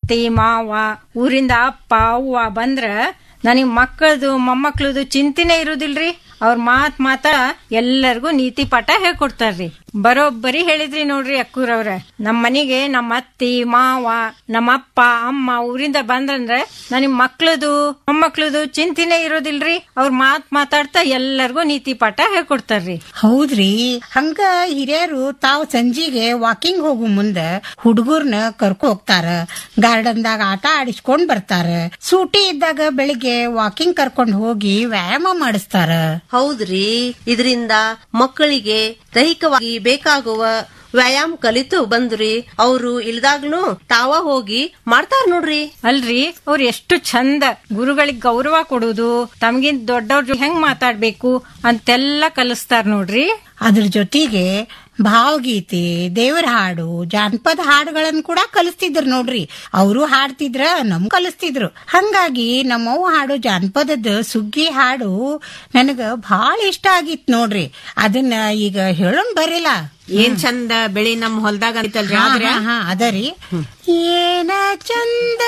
ಅತ್ತಿ ಮಾವ ಊರಿಂದ ಅಪ್ಪ ಅವ್ವ ಬಂದ್ರ ನನಗ್ ಮಕ್ಕಳದು ಮೊಮ್ಮಕ್ಳದು ಚಿಂತೆನೆ ಇರುದಿಲ್ರಿ ಅವ್ರ ಮಾತ್ ಮಾತ ಎಲ್ಲರಿಗೂ ನೀತಿ ಪಾಠ ಹೇಳ್ಕೊಡ್ತಾರ್ರಿ ಬರೋಬ್ಬರಿ ಹೇಳಿದ್ರಿ ನೋಡ್ರಿ ಅಕ್ಕೂರವ್ರ ನಮ್ ಮನಿಗೆ ನಮ್ಮ ಅತ್ತಿ ಮಾವ ನಮ್ಮ ಅಪ್ಪ ಅಮ್ಮ ಊರಿಂದ ಬಂದ್ರಂದ್ರೆ ನನಗ್ ಮಕ್ಳದು ಮೊಮ್ಮಕ್ಳದು ಚಿಂತೆನೆ ಇರೋದಿಲ್ರಿ ಅವ್ರ ಮಾತ್ ಮಾತಾಡ್ತಾ ಎಲ್ಲರಿಗೂ ನೀತಿ ಪಾಠ ಹೇಳ್ಕೊಡ್ತಾರ್ರಿ ಹೌದ್ರಿ ಹಂಗ ಹಿರಿಯರು ತಾವ್ ಸಂಜಿಗೆ ವಾಕಿಂಗ್ ಹೋಗು ಮುಂದ ಹುಡುಗರ್ನ ಕರ್ಕೊ ಹೋಗ್ತಾರ ಗಾರ್ಡನ್ದಾಗ ಆಟ ಆಡಿಸ್ಕೊಂಡ್ ಬರ್ತಾರ ಸೂಟಿ ಇದ್ದಾಗ ಬೆಳಿಗ್ಗೆ ವಾಕಿಂಗ್ ಕರ್ಕೊಂಡ್ ಹೋಗಿ ವ್ಯಾಯಾಮ ಮಾಡಿಸ್ತಾರ ಹೌದ್ರಿ ಇದರಿಂದ ಮಕ್ಕಳಿಗೆ ದೈಹಿಕವಾಗಿ ಬೇಕಾಗುವ ವ್ಯಾಯಾಮ ಕಲಿತು ಬಂದ್ರಿ ಅವರು ಇಲ್ದಾಗ್ನು ತಾವ ಹೋಗಿ ಮಾಡ್ತಾರ ನೋಡ್ರಿ ಅಲ್ರಿ ಅವ್ರು ಎಷ್ಟು ಚಂದ ಗುರುಗಳಿಗೆ ಗೌರವ ಕೊಡುದು ತಮ್ಗಿಂತ ದೊಡ್ಡವ್ರ ಹೆಂಗ್ ಮಾತಾಡ್ಬೇಕು ಅಂತೆಲ್ಲ ಕಲಿಸ್ತಾರ ನೋಡ್ರಿ ಅದ್ರ ಜೊತೆಗೆ ಭಾವಗೀತೆ ದೇವರ ಹಾಡು ಜಾನಪದ ಹಾಡುಗಳನ್ನ ಕೂಡ ಕಲಿಸ್ತಿದ್ರು ನೋಡ್ರಿ ಅವರು ಹಾಡ್ತಿದ್ರ ನಮ್ ಕಲಿಸ್ತಿದ್ರು ಹಂಗಾಗಿ ನಮ್ಮವ್ವ ಹಾಡು ಜಾನಪದದ ಸುಗ್ಗಿ ಹಾಡು ನನಗ ಬಹಳ ಇಷ್ಟ ಆಗಿತ್ ನೋಡ್ರಿ ಅದನ್ನ ಈಗ ಹೇಳೋಣ ಬರಿಲ್ಲ ಏನ್ ಚಂದ ಬೆಳಿ ನಮ್ ಹೊಲ್ದಾಗ ಐತಲ್ರಿ ಹಾ, ಆದ್ರೆ ಹಾ, ಹಾ, ಅದರಿ ಏನ ಚಂದ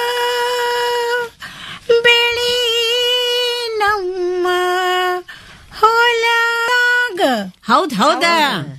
ಬೆಳಿ ನಮ್ಮ ಹೊಲದಾಗ ಹೌದ್ ಹೌದ